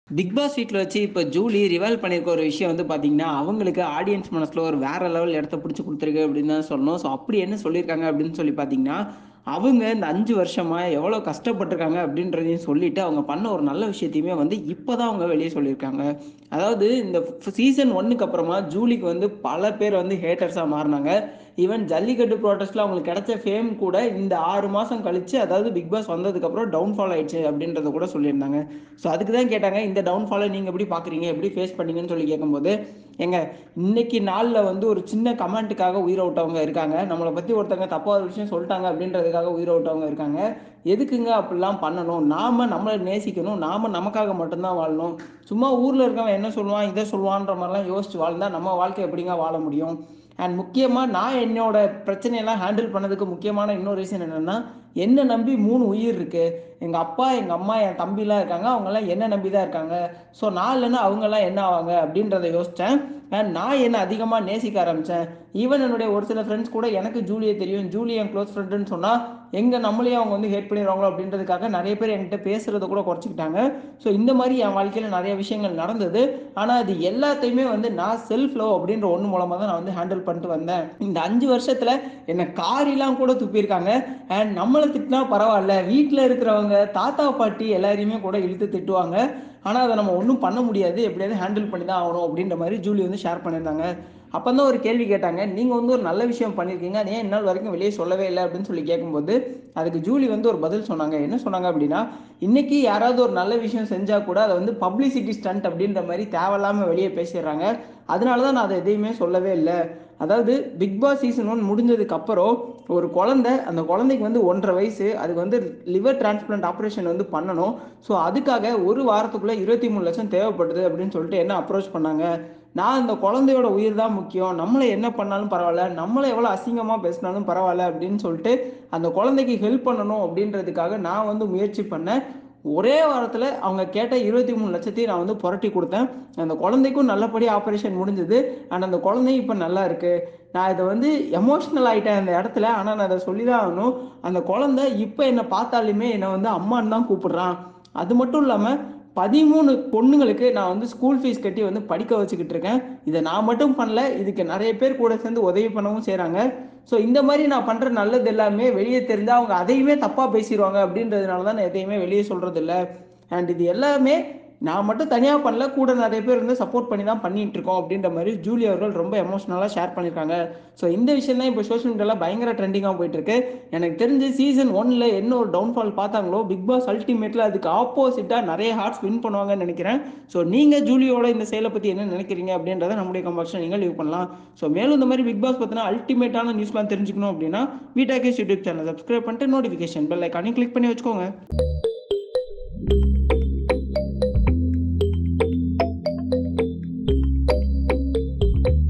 Big pass வீட்ல வச்சு இப்ப ஜூலி ரிவைல் பண்ணியிருக்க ஒரு விஷயம் வந்து பார்த்தீங்கன்னா, அவங்களுக்கு ஆடியன்ஸ் மனசுல ஒரு வேற லெவல் இடத்த பிடிச்சு குடுத்துருக்கு அப்படின்னு தான் சொல்லணும். ஸோ அப்படி என்ன சொல்லியிருக்காங்க அப்படின்னு சொல்லி பார்த்தீங்கன்னா, அவங்க இந்த 5 வருஷமா எவ்வளோ கஷ்டப்பட்டுருக்காங்க அப்படின்றதையும் சொல்லிட்டு, அவங்க பண்ண ஒரு நல்ல விஷயத்தையுமே வந்து இப்ப தான் அவங்க வெளிய சொல்லியிருக்காங்க. அதாவது இந்த ஃப் சீசன் 1க்கு அப்புறமா ஜூலிக்கு வந்து பல பேர் வந்து ஹேட்டர்ஸா மாறுனாங்க. ஈவன் ஜல்லிக்கட்டு ப்ரொடெஸ்ட்ல அவங்களுக்கு கிடைச்ச ஃபேம் கூட இந்த 6 மாசம் கழிச்சு, அதாவது பிக் பாஸ் வந்ததுக்கப்புறம் டவுன்ஃபால் ஆயிடுச்சு அப்படின்றத கூட சொல்லியிருந்தாங்க. ஸோ அதுக்கு தான் கேட்டாங்க, இந்த டவுன்ஃபால நீங்க எப்படி பார்க்குறீங்க? எப்படி ஃபேஸ் பண்ணீங்கன்னு சொல்லி கேட்கும்போது, ஏங்க இன்னைக்கு நாள்ல வந்து ஒரு சின்ன கமெண்ட்டுக்காக உயிர விட்டவங்க இருக்காங்க. நம்மள பத்தி ஒருத்தங்க தப்பா ஒரு விஷயம் சொல்ட்டாங்க அப்படின்றதுக்காக உயிர விட்டவங்க இருக்காங்க. எதுக்குங்க அப்படிலாம் பண்ணணும்? நாம நம்மள நேசிக்கணும். நாம நமக்காக மட்டும் தான் வாழணும். சும்மா ஊர்ல இருக்கவன் என்ன சொல்லுவான், இத சொல்லுவான்ற மாரிலாம் யோசிச்சு வாழ்ந்தா நம்ம வாழ்க்கை எப்படிங்க வாழ முடியும்? அண்ட் முக்கியமா நான் என்னோட பிரச்சனையெல்லாம் ஹேண்டில் பண்ணதுக்கு முக்கியமான இன்னொரு ரீசன் என்னன்னா, என்ன நம்பி 3 உயிர் இருக்கு. எங்க அப்பா, எங்க அம்மா, என் தம்பிலாம் இருக்காங்க. அவங்கலாம் என்ன நம்பி தான் இருக்காங்க. ஸோ நான் இல்லன்னா அவங்கலாம் என்ன ஆவாங்க அப்படின்றத யோசிச்சேன். அண்ட் நான் என்ன அதிகமா நேசிக்க ஆரம்பிச்சேன். ஈவன் என்னுடைய ஒரு சில ஃப்ரெண்ட்ஸ் கூட எனக்கு ஜூலிய தெரியும். ஜூலி என் க்ளோஸ் ஃப்ரெண்டுன்னு சொன்னா, எங்க நம்மளையும் அவங்க வந்து ஹேட் பண்ணிருவாங்களோ அப்படின்றதுக்காக நெறைய பேர் என்கிட்ட பேசுறத கூட குறைச்சுக்கிட்டாங்க. ஸோ இந்த மாரி என் வாழ்க்கையில நெறைய விஷயங்கள் நடந்தது. ஆனா அது எல்லாத்தையுமே வந்து நான் செல்ஃப் லவ் அப்படின்ற ஒண்ணு மூலமா தான் நான் வந்து ஹேண்டில் பண்ணிட்டு வந்தேன். இந்த 5 வருஷத்துல என்ன காரிலாம் கூட துப்பியிருக்காங்க. அண்ட் நம்மள திட்டினா பரவால்ல. வீட்ல இருக்கிறவங்க, தாத்தா, பாட்டி எல்லாரையுமே கூட இழுத்து திட்டுவாங்க. ஆனா அத நம்ம ஒண்ணும் பண்ண முடியாது. எப்படியாவது ஹேண்டில் பண்ணி தான் ஆகணும் அப்படின்ற மாரி ஜூலி வந்து ஷேர் பண்ணியிருந்தாங்க. அப்ப தான் ஒரு கேள்வி கேட்டாங்க. நீங்க வந்து ஒரு நல்ல விஷயம் பண்ணியிருக்கீங்க. அத ஏன் இந்நாள் வரைக்கும் வெளிய சொல்லவே இல்ல அப்படின்னு சொல்லி கேட்கும்போது, அதுக்கு ஜூலி வந்து ஒரு பதில் சொன்னாங்க. என்ன சொன்னாங்க அப்படின்னா, இன்னைக்கு யாராவது ஒரு நல்ல விஷயம் செஞ்சா கூட அத வந்து பப்ளிசிட்டி ஸ்டண்ட் அப்படின்ற மாரி தேவையில்லாம வெளிய பேசிடுறாங்க. அதனால தான் நான் அத எதையுமே சொல்லவே இல்ல. அதாவது பிக் பாஸ் சீசன் 1 முடிஞ்சதுக்கு அப்புறம் ஒரு குழந்தை, அந்த குழந்தைக்கு வந்து 1 1/2 வயசு. அதுக்கு வந்து லிவர் டிரான்ஸ்பிளான்ட் ஆப்பரேஷன் வந்து பண்ணணும். ஸோ அதுக்காக 1 வாரத்துக்குள்ள 23,00,000 தேவைப்படுது அப்படின்னு சொல்லிட்டு என்ன அப்ரோச் பண்ணாங்க. நான் அந்த குழந்தையோட உயிர் தான் முக்கியம். நம்மள என்ன பண்ணாலும் பரவால்ல. நம்மள எவ்வளோ அசிங்கமா பேசினாலும் பரவால்ல அப்படின்னு சொல்லிட்டு, அந்த குழந்தைக்கு ஹெல்ப் பண்ணணும் அப்படின்றதுக்காக நான் வந்து முயற்சி பண்ணேன். ஒரே வாரத்துல அவங்க கேட்ட 23,00,000த்தையும் நான் வந்து புரட்டி குடுத்தேன். அந்த குழந்தைக்கும் நல்லபடியா ஆப்பரேஷன் முடிஞ்சது. அண்ட் அந்த குழந்தையும் இப்ப நல்லா இருக்கு. நான் இத வந்து எமோஷனல் ஆயிட்டேன் அந்த இடத்துல. ஆனா நான் அத சொல்லி தான் ஆகணும். அந்த குழந்தை இப்ப என்ன பார்த்தாலுமே என்ன வந்து அம்மான்னு தான் கூப்பிடுறான். அது மட்டும் இல்லாம 13 பொண்ணுங்களுக்கு நான் வந்து ஸ்கூல் ஃபீஸ் கட்டி வந்து படிக்க வச்சுக்கிட்டு இருக்கேன். இத நான் மட்டும் பண்ணல. இதுக்கு நெறைய பேர் கூட சேர்ந்து உதவி பண்ணவும் செய்றாங்க. ஸோ இந்த மாரி நான் பண்ற நல்லது எல்லாமே வெளிய தெரிஞ்சா அவங்க அதையுமே தப்பா பேசிருவாங்க அப்படின்றதுனால தான் நான் எதையுமே வெளிய சொல்றதில்ல. அண்ட் இது எல்லாமே நான் மட்டும் தனியா பண்ணல. கூட நெறைய பேர் இருந்து சப்போர்ட் பண்ணி தான் பண்ணிட்டு இருக்கோம் அப்படின்ற மாரி ஜூலி அவர்கள் ரொம்ப எமோஷனலா ஷேர் பண்ணியிருக்காங்க. ஸோ இந்த விஷயம் தான் இப்ப சோசியல் மீடியால பயங்கர ட்ரெண்டிங்கா போயிட்டு இருக்கு. எனக்கு தெரிஞ்சு சீசன் 1ல என்ன ஒரு டவுன்ஃபால் பார்த்தாங்களோ, பிக் பாஸ் அல்டிமேட்ல அதுக்கு ஆப்போசிட்டா நெறைய ஹார்ட்ஸ் வின் பண்ணுவாங்கன்னு நெனைக்கிறேன். ஸோ நீங்க ஜூலியோட இந்த செயல பத்தி என்ன நினைக்கிறீங்க அப்படின்றத நம்முடைய கமெண்ட் பாக்ஸ்ல நீங்க லீவ் பண்ணலாம். ஸோ மேலும் இந்த மாரி பிக் பாஸ் பத்தின அல்டிமேட்டான நியூஸ்லாம் தெரிஞ்சுக்கணும் அப்படின்னா, V talkies YouTube channel subscribe பண்ணிட்டு நோட்டிஃபிகேஷன் பெல் ஐகானையும் கிளிக் பண்ணி வச்சுக்கோங்க.